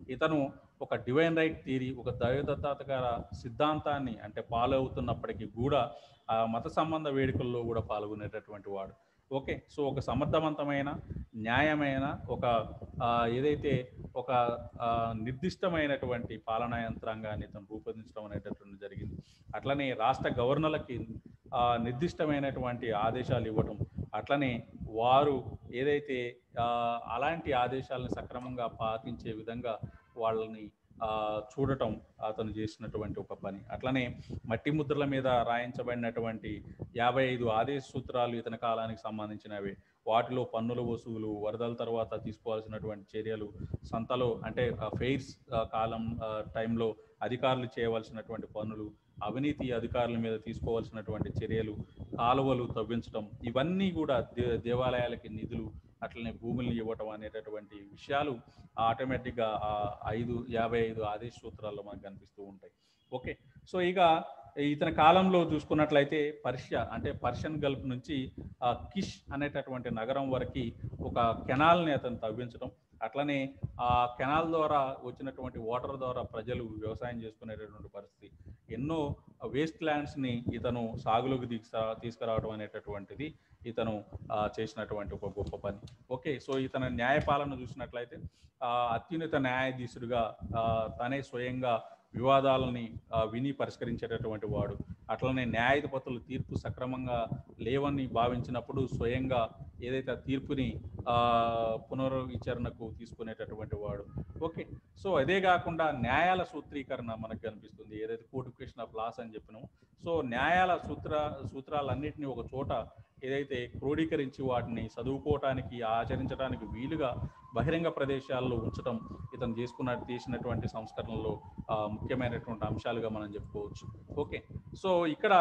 Speaker 1: ఇతను ఒక డివైన్ రైట్ థియరీ ఒక దైవదత్తాతగార సిద్ధాంతాన్ని అంటే ఫాలో అవుతున్నప్పటికీ కూడా ఆ మత సంబంధ వేడుకల్లో కూడా పాల్గొనేటటువంటి వాడు ఓకే సో ఒక సమర్థవంతమైన న్యాయమైన ఒక ఆ, ఏదైతే ఒక ఆ, నిర్దిష్టమైనటువంటి పాలనా యంత్రాంగాన్ని తను రూపొందించడం అనేటటువంటి జరిగింది అట్లనే రాష్ట్ర గవర్నర్లకి ఆ, నిర్దిష్టమైనటువంటి ఆదేశాలు ఇవ్వటం అట్లనే వారు ఏదైతే ఆ, అలాంటి ఆదేశాలను సక్రమంగా పాటించే విధంగా వాళ్ళని ఆ, చూడటం అతను చేసినటువంటి ఒక పని అట్లనే మట్టి ముద్రల మీద రాయించబడినటువంటి యాభై ఐదు ఆదేశ సూత్రాలు ఇతని కాలానికి సంబంధించినవి వాటిలో పన్నుల వసూలు వరదల తర్వాత తీసుకోవాల్సినటువంటి చర్యలు సంతలో అంటే ఫెయిర్స్ కాలం ఆ, టైంలో అధికారులు చేయవలసినటువంటి పనులు అవినీతి అధికారుల మీద తీసుకోవాల్సినటువంటి చర్యలు కాలువలు తవ్వించడం ఇవన్నీ కూడా దే దేవాలయాలకి నిధులు అట్లనే భూముల్ని ఇవ్వటం అనేటటువంటి విషయాలు ఆటోమేటిక్గా ఆ ఐదు యాభై ఐదు ఆదేశ సూత్రాల్లో మనకు కనిపిస్తూ ఉంటాయి ఓకే సో ఇక ఇతని కాలంలో చూసుకున్నట్లయితే పర్షియా అంటే పర్షియన్ గల్ఫ్ నుంచి ఆ, కిష్ అనేటటువంటి నగరం వరకు ఒక కెనాల్ని అతను తవ్వించడం అట్లనే ఆ కెనాల్ ద్వారా వచ్చినటువంటి వాటర్ ద్వారా ప్రజలు వ్యవసాయం చేసుకునేటటువంటి పరిస్థితి ఎన్నో వేస్ట్ ల్యాండ్స్ని ఇతను సాగులోకి తీసుకురా తీసుకురావడం అనేటటువంటిది ఇతను ఆ, చేసినటువంటి ఒక గొప్ప పని ఓకే సో ఇతను న్యాయపాలన చూసినట్లయితే ఆ, అత్యున్నత న్యాయాధీశుడిగా ఆ, తనే స్వయంగా వివాదాలని ఆ, విని పరిష్కరించేటటువంటి వాడు అట్లనే న్యాయాధిపతులు తీర్పు సక్రమంగా లేవని భావించినప్పుడు స్వయంగా ఏదైతే ఆ తీర్పుని ఆ, పునర్విచారణకు తీసుకునేటటువంటి వాడు ఓకే సో అదే కాకుండా న్యాయాల సూత్రీకరణ మనకు కనిపిస్తుంది ఏదైతే కోర్టుకేషన్ ఆఫ్ లాస్ అని చెప్పినామో సో న్యాయాల సూత్ర సూత్రాలన్నింటినీ ఒక చోట ఏదైతే క్రోడీకరించి వాటిని చదువుకోవటానికి ఆచరించడానికి వీలుగా బహిరంగ ప్రదేశాల్లో ఉంచడం ఇతను చేసుకున్న చేసినటువంటి సంస్కరణలో ఆ, ముఖ్యమైనటువంటి అంశాలుగా మనం చెప్పుకోవచ్చు ఓకే సో ఇక్కడ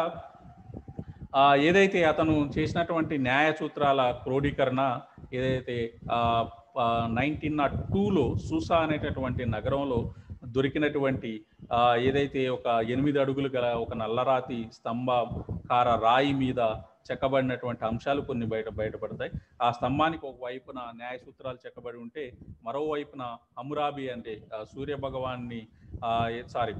Speaker 1: ఆ, ఏదైతే అతను చేసినటువంటి న్యాయ సూత్రాల క్రోడీకరణ ఏదైతే నైన్టీన్ నాట్ టూలో సూసా అనేటటువంటి నగరంలో దొరికినటువంటి ఆ, ఏదైతే ఒక ఎనిమిది అడుగులు గల ఒక నల్లరాతి స్తంభకార రాయి మీద చెక్కబడినటువంటి అంశాలు కొన్ని బయట బయటపడతాయి ఆ స్తంభానికి ఒక వైపున న్యాయ సూత్రాలు చెక్కబడి ఉంటే మరోవైపున హమురాబి అంటే ఆ, సూర్య భగవాన్ని సారీ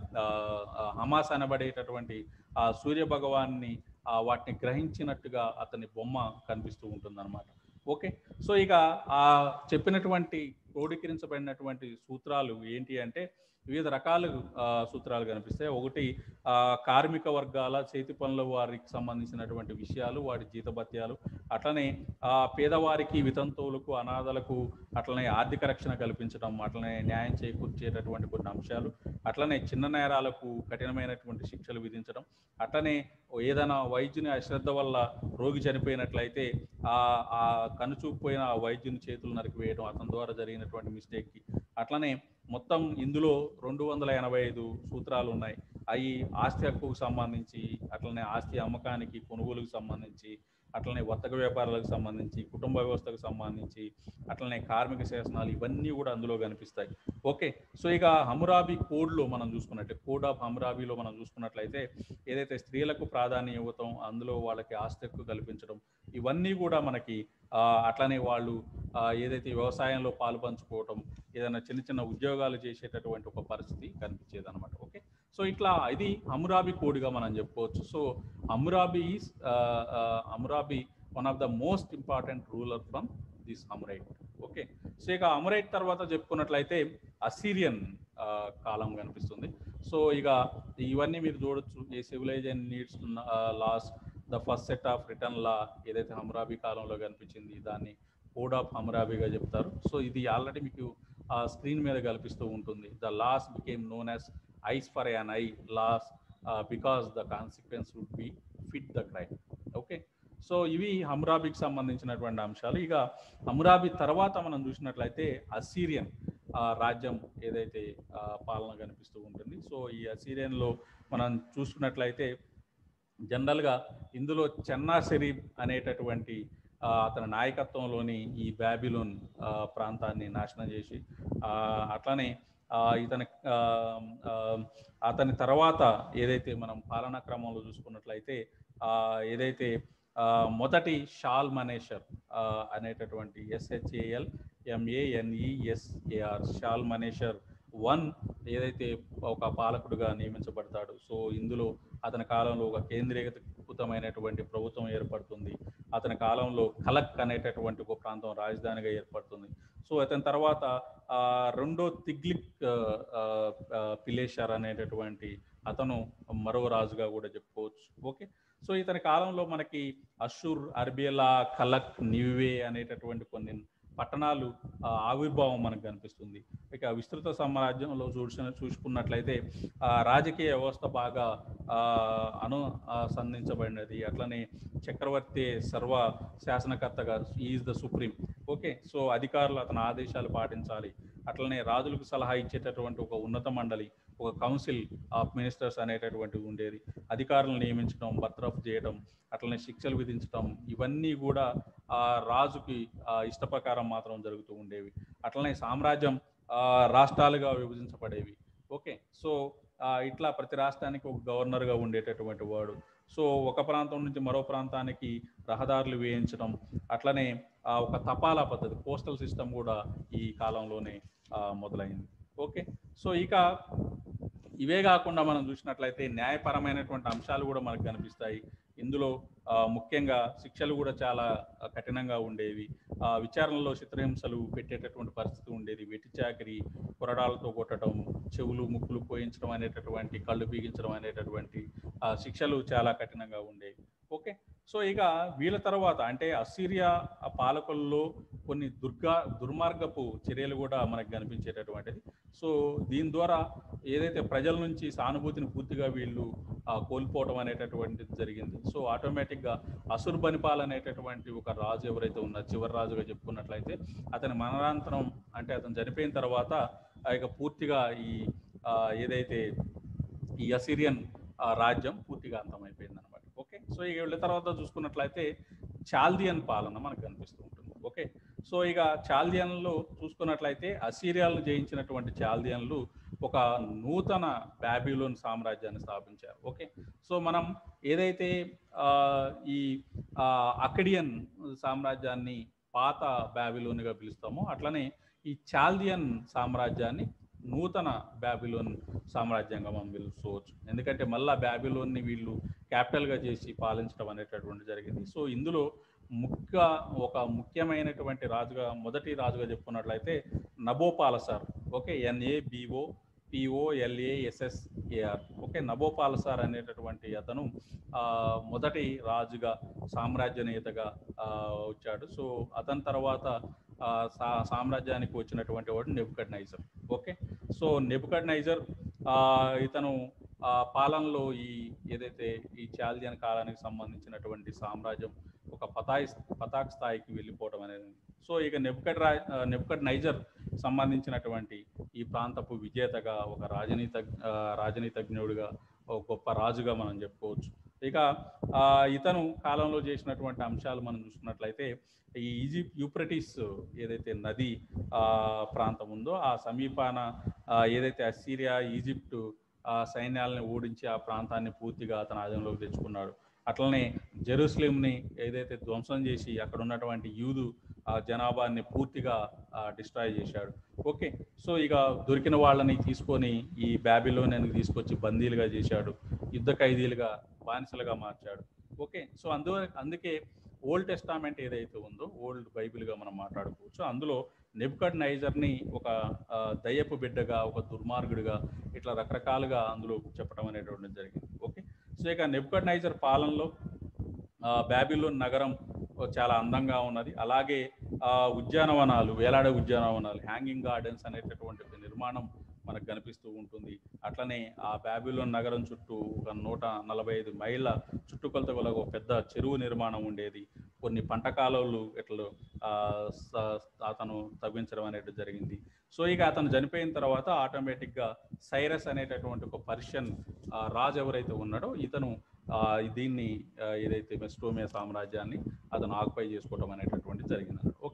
Speaker 1: హమాస్ అనబడేటటువంటి ఆ సూర్య భగవాన్ని ఆ, వాటిని గ్రహించినట్టుగా అతని బొమ్మ కనిపిస్తూ ఉంటుందన్నమాట ఓకే సో ఇక ఆ చెప్పినటువంటి క్రోడీకరించబడినటువంటి సూత్రాలు ఏంటి అంటే వివిధ రకాల ఆ, సూత్రాలు కనిపిస్తాయి ఒకటి ఆ, కార్మిక వర్గాల చేతి పనుల వారికి సంబంధించినటువంటి విషయాలు వాటి జీతభత్యాలు అట్లనే ఆ, పేదవారికి వితంతువులకు అనాథలకు అట్లనే ఆర్థిక రక్షణ కల్పించడం అట్లనే న్యాయం చేకూర్చేటటువంటి కొన్ని అంశాలు అట్లనే చిన్న నేరాలకు కఠినమైనటువంటి శిక్షలు విధించడం అట్లనే ఏదైనా వైద్యుని అశ్రద్ధ వల్ల రోగి చనిపోయినట్లయితే ఆ ఆ కనుచూపుపోయిన ఆ వైద్యుని చేతులు నరికివేయడం అతని ద్వారా జరిగినటువంటి మిస్టేక్కి అట్లనే మొత్తం ఇందులో రెండు వందల ఎనభై ఐదు సూత్రాలు ఉన్నాయి అవి ఆస్తి హక్కుకు సంబంధించి అట్లనే ఆస్తి అమ్మకానికి కొనుగోలుకు సంబంధించి అట్లనే వర్తక వ్యాపారాలకు సంబంధించి కుటుంబ వ్యవస్థకు సంబంధించి అట్లనే కార్మిక శాసనాలు ఇవన్నీ కూడా అందులో కనిపిస్తాయి ఓకే సో ఇక హమురాబీ కోడ్లో మనం చూసుకున్నట్టే కోడ్ ఆఫ్ హమురాబీలో మనం చూసుకున్నట్లయితే ఏదైతే స్త్రీలకు ప్రాధాన్యం ఇవ్వటం అందులో వాళ్ళకి ఆస్తి హక్కు కల్పించడం ఇవన్నీ కూడా మనకి ఆ, అట్లనే వాళ్ళు ఆ, ఏదైతే వ్యవసాయంలో పాలు పంచుకోవటం ఏదైనా చిన్న చిన్న ఉద్యోగాలు చేసేటటువంటి ఒక పరిస్థితి కనిపించేది అనమాట ఓకే సో ఇట్లా ఇది హమురాబీ కోడ్గా మనం చెప్పుకోవచ్చు so Hammurabi is Hammurabi one of the most important ruler from this Amorite okay so ఇక హమురైట్ తర్వాత చెప్పుకున్నట్లయితే అసీరియన్ కాలం కనిపిస్తుంది సో ఇక ఇవన్నీ మీరు చూడొచ్చు a civilization needs laws the first set of written law ఏదైతే హమరాబీ కాలంలో కనిపించింది దాన్ని కోడ్ ఆఫ్ హమరాబీగా చెప్తారు సో ఇది ఆల్రెడీ మీకు ఆ స్క్రీన్ మీద కనిపిస్తూ ఉంటుంది the laws became known as eyes for an eye laws because the consequence would be fit the crime okay so ఇవి హమ్రాబీకి సంబంధించినటువంటి అంశాలు ఇక హమ్రాబీ తర్వాత మనం చూసినట్లయితే అసీరియన్ ఆ, రాజ్యం ఏదైతే ఆ, పాలన కనిపిస్తూ ఉంటుంది సో ఈ అసీరియన్లో మనం చూసుకున్నట్లయితే జనరల్గా ఇందులో చెన్నా షరీఫ్ అనేటటువంటి ఆ, అతని నాయకత్వంలోని ఈ బ్యాబిలోన్ ఆ, ప్రాంతాన్ని నాశనం చేసి ఆ, అట్లనే ఆ, ఇతని ఆ, ఆ, అతని తర్వాత ఏదైతే మనం పాలనా క్రమంలో చూసుకున్నట్లయితే ఆ, ఏదైతే ఆ, మొదటి షాల్ మనేషర్ ఆ, అనేటటువంటి ఎస్హెచ్ఏఎల్ ఎంఏఎన్ఈఎస్ఏఆర్ షాల్ మనేషర్ వన్ ఏదైతే ఒక పాలకుడుగా నియమించబడతాడు సో ఇందులో అతని కాలంలో ఒక కేంద్రీకృతమైనటువంటి ప్రభుత్వం ఏర్పడుతుంది అతని కాలంలో కలక్ అనేటటువంటి ఒక ప్రాంతం రాజధానిగా ఏర్పడుతుంది సో అతని తర్వాత ఆ, రెండో తిగ్లిక్ ఆ, ఆ, ఆ, పిలేషర్ అనేటటువంటి అతను మరో రాజుగా కూడా చెప్పుకోవచ్చు ఓకే సో ఇతని కాలంలో మనకి అషూర్ అర్బియలా కలక్ నివే అనేటటువంటి కొన్ని పట్టణాలు ఆ, ఆవిర్భావం మనకు కనిపిస్తుంది ఇక విస్తృత సామ్రాజ్యంలో చూసిన చూసుకున్నట్లయితే ఆ, రాజకీయ వ్యవస్థ బాగా ఆ, అను ఆ, సంధించబడినది అట్లనే చక్రవర్తి సర్వ శాసనకర్తగా is the supreme okay so అధికారులు అతని ఆదేశాలు పాటించాలి అట్లనే రాజులకు సలహా ఇచ్చేటటువంటి ఒక ఉన్నత మండలి ఒక కౌన్సిల్ ఆఫ్ మినిస్టర్స్ అనేటటువంటివి ఉండేది అధికారులను నియమించడం బర్తరఫ్ చేయడం అట్లనే శిక్షలు విధించడం ఇవన్నీ కూడా ఆ రాజుకి ఆ ఇష్ట ప్రకారం మాత్రం జరుగుతూ ఉండేవి అట్లనే సామ్రాజ్యం ఆ, రాష్ట్రాలుగా విభజించబడేవి ఓకే సో ఆ, ఇట్లా ప్రతి రాష్ట్రానికి ఒక గవర్నర్గా ఉండేటటువంటి వాడు సో ఒక ప్రాంతం నుంచి మరో ప్రాంతానికి రహదారులు వేయించడం అట్లనే ఆ, ఒక తపాలా పద్ధతి పోస్టల్ సిస్టమ్ కూడా ఈ కాలంలోనే ఆ, మొదలైంది ఓకే సో ఇక ఇవే కాకుండా మనం చూసినట్లయితే న్యాయపరమైనటువంటి అంశాలు కూడా మనకు కనిపిస్తాయి ఇందులో ఆ, ముఖ్యంగా శిక్షలు కూడా చాలా ఆ, కఠినంగా ఉండేవి ఆ, విచారణలో చిత్రహింసలు పెట్టేటటువంటి పరిస్థితి ఉండేది వెట్టి చాకరి కొరడాలతో కొట్టడం చెవులు ముక్కులు పోయించడం అనేటటువంటి కళ్ళు పీగించడం అనేటటువంటి ఆ, శిక్షలు చాలా కఠినంగా ఉండేవి ఓకే సో ఇక వీళ్ళ తర్వాత అంటే అసీరియా ఆ పాలకుల్లో కొన్ని దుర్గా దుర్మార్గపు చర్యలు కూడా మనకు కనిపించేటటువంటిది సో దీని ద్వారా ఏదైతే ప్రజల నుంచి సానుభూతిని పూర్తిగా వీళ్ళు ఆ, కోల్పోవడం అనేటటువంటిది జరిగింది సో ఆటోమేటిక్గా అసుర్ బనిపాల్ అనేటటువంటి ఒక రాజు ఎవరైతే ఉన్నారో చివరి రాజుగా చెప్పుకున్నట్లయితే అతని మరణాంతరం అంటే అతను చనిపోయిన తర్వాత ఆ యొక్క పూర్తిగా ఈ ఆ, ఏదైతే ఈ అసిరియన్ ఆ, రాజ్యం పూర్తిగా అంతమైపోయింది అనమాట ఓకే సో ఇక వీళ్ళ తర్వాత చూసుకున్నట్లయితే చాల్దియన్ పాలన మనకు కనిపిస్తూ ఉంటుంది ఓకే సో ఇక చాల్దియన్లో చూసుకున్నట్లయితే అసీరియాలను జయించినటువంటి చాల్దియన్లు ఒక నూతన బ్యాబిలోన్ సామ్రాజ్యాన్ని స్థాపించారు ఓకే సో మనం ఏదైతే ఆ, ఈ ఆ, అకడియన్ సామ్రాజ్యాన్ని పాత బ్యాబిలోన్గా పిలుస్తామో అట్లనే ఈ చాల్దియన్ సామ్రాజ్యాన్ని నూతన బ్యాబిలోన్ సామ్రాజ్యంగా మనం పిలుచుకోవచ్చు ఎందుకంటే మళ్ళా బ్యాబిలోన్ని వీళ్ళు క్యాపిటల్గా చేసి పాలించడం అనేటటువంటి జరిగింది సో ఇందులో ముఖ్య ఒక ముఖ్యమైనటువంటి రాజుగా మొదటి రాజుగా చెప్పుకున్నట్లయితే నబోపాలసార్ ఓకే ఎన్ఏబిఓ పిఓఎల్ఏఎస్ఎస్ఏఆర్ ఓకే నబోపాలసార్ అనేటటువంటి అతను ఆ, మొదటి రాజుగా సామ్రాజ్య నేతగా ఆ, వచ్చాడు సో అతని తర్వాత ఆ, సా సామ్రాజ్యానికి వచ్చినటువంటి వాడు Nebuchadnezzar okay so Nebuchadnezzar ఇతను ఆ, పాలనలో ఈ ఏదైతే ఈ చాల్దియన్ కాలానికి సంబంధించినటువంటి సామ్రాజ్యం ఒక పతాయి పతాక్ స్థాయికి వెళ్ళిపోవడం అనేది ఉంది. సో ఇక నెబుకడ్ రా నెబుకడ్ నైజర్ సంబంధించినటువంటి ఈ ప్రాంతపు విజేతగా ఒక రాజనీత ఆ, రాజనీతజ్ఞుడిగా ఒక గొప్ప రాజుగా మనం చెప్పుకోవచ్చు ఇక ఆ, ఇతను కాలంలో చేసినటువంటి అంశాలు మనం చూసుకున్నట్లయితే ఈ ఈజిప్ట్ యూప్రటిస్ ఏదైతే నది ఆ, ప్రాంతం ఉందో ఆ సమీపాన ఆ, ఏదైతే అసీరియా ఈజిప్టు ఆ సైన్యాలను ఓడించి ఆ ప్రాంతాన్ని పూర్తిగా అతని ఆధీనంలోకి తెచ్చుకున్నాడు అట్లనే జెరూసలేంని ఏదైతే ధ్వంసం చేసి అక్కడ ఉన్నటువంటి యూదు ఆ జనాభాని పూర్తిగా డిస్ట్రాయ్ చేశాడు ఓకే సో ఇక దొరికిన వాళ్ళని తీసుకొని ఈ బ్యాబిలోనికి తీసుకొచ్చి బందీలుగా చేశాడు యుద్ధ ఖైదీలుగా బానిసలుగా మార్చాడు ఓకే సో అందు అందుకే ఓల్డ్ టెస్టామెంట్ ఏదైతే ఉందో ఓల్డ్ బైబిల్గా మనం మాట్లాడుకోవచ్చు అందులో నెబ్కడ్ నైజర్ని ఒక ఆ, దయ్యపు బిడ్డగా ఒక దుర్మార్గుడిగా ఇట్లా రకరకాలుగా అందులో చెప్పడం అనేటువంటిది జరిగింది ఓకే సో ఇక నెబ్కడ్ నైజర్ పాలనలో ఆ, బ్యాబిలోన్ నగరం చాలా అందంగా ఉన్నది అలాగే ఆ, ఉద్యానవనాలు వేలాడే ఉద్యానవనాలు హ్యాంగింగ్ గార్డెన్స్ అనేటటువంటి ఒక నిర్మాణం మనకు కనిపిస్తూ ఉంటుంది అట్లనే ఆ బ్యాబిలోన్ నగరం చుట్టూ ఒక నూట నలభై ఐదు మైళ్ళ చుట్టుకొలత గల ఒక పెద్ద చెరువు నిర్మాణం ఉండేది కొన్ని పంట కాలువలు ఇట్లా ఆ, స- అతను తవ్వించడం అనేది జరిగింది సో ఇక అతను చనిపోయిన తర్వాత ఆటోమేటిక్గా సైరస్ అనేటటువంటి ఒక పర్షియన్ ఆ, రాజు ఎవరైతే ఉన్నాడో ఇతను ఆ, దీన్ని ఆ, ఏదైతే మెస్టోమియా సామ్రాజ్యాన్ని అతను ఆక్యుపై చేసుకోవడం అనేటటువంటి జరిగింది ఓకే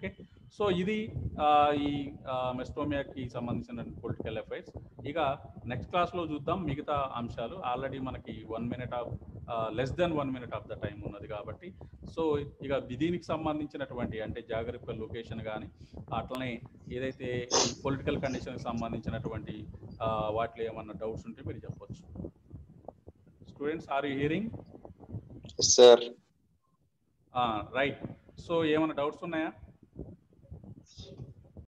Speaker 1: సో ఇది ఆ, ఈ మెస్టోమియాకి సంబంధించిన పొలిటికల్ అఫైర్స్ ఇక నెక్స్ట్ క్లాస్లో చూద్దాం మిగతా అంశాలు ఆల్రెడీ మనకి one minute of less than one minute of the time ఉన్నది కాబట్టి సో ఇక దీనికి సంబంధించినటువంటి అంటే జాగ్రఫికల్ లొకేషన్ కానీ అట్లనే ఏదైతే ఈ పొలిటికల్ కండిషన్కి సంబంధించినటువంటి ఆ, వాటిలో ఏమన్నా డౌట్స్ ఉంటే మీరు చెప్పొచ్చు students are you hearing
Speaker 4: sir
Speaker 1: right so ఏమైనా డౌట్స్ ఉన్నాయా